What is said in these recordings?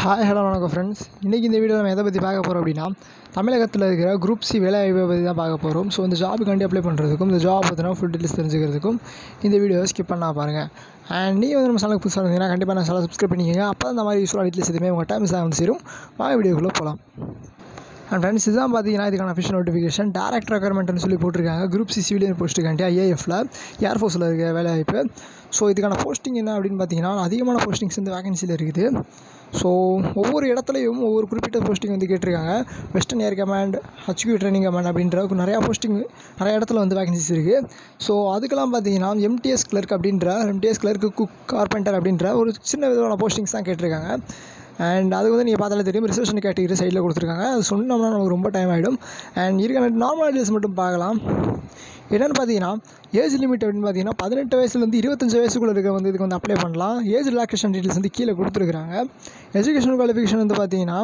hi hello வணக்கம் friends இன்றைக்கி இந்த வீடியோ நம்ம எதை பற்றி பார்க்க போகிறோம் அப்படின்னா தமிழகத்தில் இருக்கிற குரூப் சி வேலைவாய்ப்பை பற்றி தான் பார்க்க போகிறோம் ஸோ இந்த ஜாபுக்காண்டி அப்ளை பண்ணுறதுக்கும் இந்த ஜாப் பற்றினா ஃபுல் டீட்டெயில்ஸ் தெரிஞ்சுக்கிறதுக்கும் இந்த வீடியோவை ஸ்கிப் பண்ணா பாருங்கள் அண்ட் நீங்கள் வந்து நம்ம சேனலுக்கு புதுசாக இருந்தீங்கன்னா கண்டிப்பாக நான் சேனல் சப்ஸ்கிரைப் பண்ணிக்கோங்க அப்போ இந்த மாதிரி யூஸ்ஃபுல்லாக டீட்டெயில்ஸ் எதுவுமே உங்கள் டைம் வந்து சேரும் வாங்க வீடியோக்குள்ளே போகலாம் அண்ட் ஃப்ரெண்ட்ஸ் இதுதான் பார்த்தீங்கன்னா இதுக்கான அஃபிஷியல் நோட்டிஃபிகேஷன் டேரக்ட் ரெக்யர்மெண்ட்னு சொல்லி போட்டிருக்காங்க குரூப் சி சிவிலியன் போஸ்ட்டுக்காண்டி ஐஏஎஃப்ல ஏர்ஃபோர்ஸில் இருக்க வேலைவாய்ப்பு ஸோ இதுக்கான போஸ்டிங் என்ன அப்படின்னு பார்த்தீங்கன்னா அதிகமான போஸ்டிங்ஸ் வந்து வேகன்சியில் இருக்குது ஸோ ஒவ்வொரு இடத்துலையும் ஒவ்வொரு குறிப்பிட்ட போஸ்டிங் வந்து கேட்டிருக்காங்க western air command HQ training command அப்படின்ற நிறையா போஸ்டிங் நிறைய இடத்துல வந்து வேகன்சிஸ் இருக்குது ஸோ அதுக்கெல்லாம் பார்த்தீங்கன்னா எம்டிஎஸ் கிளர்க் அப்படின்ற எம்டிஎஸ் கிளர்க்கு குக் கார்பெண்டர் அப்படின்ற ஒரு சின்ன விதமான போஸ்டிங்ஸ் தான் கேட்டிருக்காங்க அண்ட் அது வந்து நீங்கள் பார்த்தாலே தெரியும் ரிசர்வேஷன் கேட்டகரி சைடில் கொடுத்துருக்காங்க அது சொன்னோம்னா நமக்கு ரொம்ப டைம் ஆகிடும் அண்ட் இருக்க நார்மல் டீல்ஸ் மட்டும் பார்க்கலாம் என்னென்னு பார்த்தீங்கன்னா ஏஜ் லிமிட் அப்படின்னு பார்த்தீங்கன்னா பதினெட்டு வயசுலேருந்து இருபத்தஞ்சு வயசுக்குள்ளே இருக்க வந்து இதுக்கு வந்து அப்ளை பண்ணலாம் ஏஜ் ரிலாக்ஸேஷன் டீட்டெயில்ஸ் வந்து கீழே கொடுத்துருக்காங்க எஜுகேஷன் குவாலிஃபிகேஷன் வந்து பார்த்தீங்கன்னா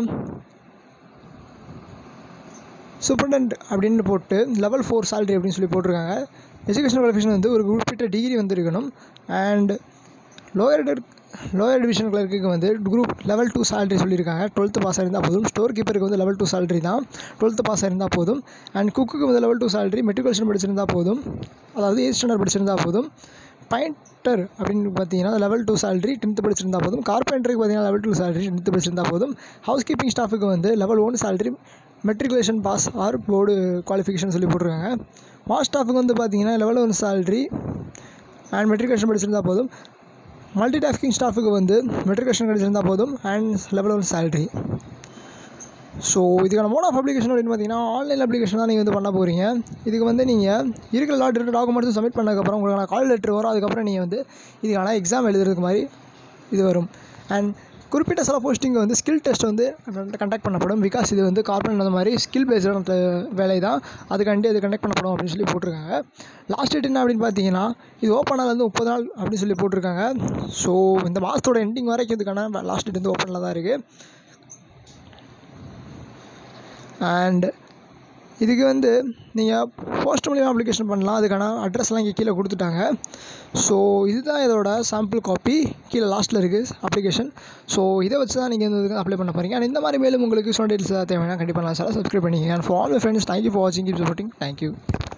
சூப்பரண்ட் அப்படின்னு போட்டு லெவல் ஃபோர் salary அப்படின்னு சொல்லி போட்டிருக்காங்க எஜுகேஷன் குவாலிஃபிகேஷன் வந்து ஒரு குறிப்பிட்ட டிகிரி வந்து இருக்கணும் அண்ட் லோயர் லோயர் டிவிஷன் கிளர்க்குக்கு வந்து குரூப் லெவல் டூ salary சொல்லியிருக்காங்க டுவெல்த்து பாஸ் இருந்தால் போதும் ஸ்டோர் கீப்பருக்கு வந்து லெவல் டூ salary தான் டுவெல்த்து பாஸ் இருந்தால் போதும் அண்ட் குக்குக்கு வந்து லெவல் டூ salary மெட்ரிகுலேஷன் படிச்சிருந்தா போதும் அதாவது எயிட் ஸ்டாண்டர்ட் படிச்சிருந்தா போதும் பாயிண்டர் அப்படின்னு பார்த்தீங்கன்னா லெவல் டூ salary டென்த்து படிச்சிருந்தா போதும் கார்பெண்டருக்கு பார்த்தீங்கன்னா லெவல் டூ salary டென்த்து படிச்சிருந்தா போதும் ஹவுஸ் கீப்பிங் ஸ்டாஃபுக்கு வந்து level one salary matriculation pass or board qualification சொல்லி போட்டிருக்காங்க மாஸ் ஸ்டாஃபுக்கு வந்து பார்த்தீங்கன்னா level one salary and matriculation படிச்சிருந்தா போதும் மல்டி டாஸ்கிங் ஸ்டாஃபுக்கு வந்து மெட்ரிகுலேஷன் கிடைச்சிருந்தா போதும் and level one salary so இதுக்கான மோட் ஆஃப் அப்ளிகேஷன் அப்படின்னு பார்த்தீங்கன்னா ஆன்லைன் அப்ளிகேஷன் தான் நீங்கள் வந்து பண்ண போகிறீங்க இதுக்கு வந்து நீங்கள் இருக்கிற லாட் டாக்குமெண்ட்ஸும் சப்மிட் பண்ணதுக்கப்புறம் உங்களுக்கான கால் லெட்டர் வரும் அதுக்கப்புறம் நீங்கள் வந்து இதுக்கான எக்ஸாம் எழுதுறதுக்கு மாதிரி இது வரும் அண்ட் குறிப்பிட்ட சில போஸ்டிங் வந்து ஸ்கில் டெஸ்ட் வந்து கண்டக்ட் பண்ணப்படும் பிகாஸ் இது வந்து கார்பரேட் அந்த மாதிரி ஸ்கில் பேஸ்டான வேலை தான் அதுக்காண்டி அது கண்டக்ட் பண்ணப்படும் அப்படின்னு சொல்லி போட்டிருக்காங்க லாஸ்ட் டேட் என்ன அப்படின்னு பார்த்தீங்கன்னா இது ஓப்பன் வந்து முப்பது நாள் அப்படின்னு சொல்லி போட்டிருக்காங்க ஸோ இந்த மாதத்தோட எண்டிங் வரைக்கும் இதுக்கான லாஸ்ட் டேட் வந்து ஓப்பனில் தான் இருக்குது அண்ட் இதுக்கு வந்து நீங்கள் போஸ்ட் மூலியமாக அப்ளிகேஷன் பண்ணலாம் அதுக்கான அட்ரஸ்லாம் இங்கே கீழே கொடுத்துட்டாங்க ஸோ இதுதான் இதோட சாம்பிள் காப்பி கீழே லாஸ்ட்டில் இருக்குது அப்ளிகேஷன் ஸோ இதை வச்சு தான் நீங்கள் இந்த அப்ளை பண்ண போகிறீங்க அண்ட் இந்த மாதிரி மேலும் உங்களுக்கு சொன்ன டீல்ஸ் தேவைன்னா கண்டிப்பாக நான் சார் சப்ஸ்கிரைப் பண்ணிக்கங்க and for all friends thank you for வாட்சிங் கீப் சப்போர்ட்டிங் தேங்க்யூ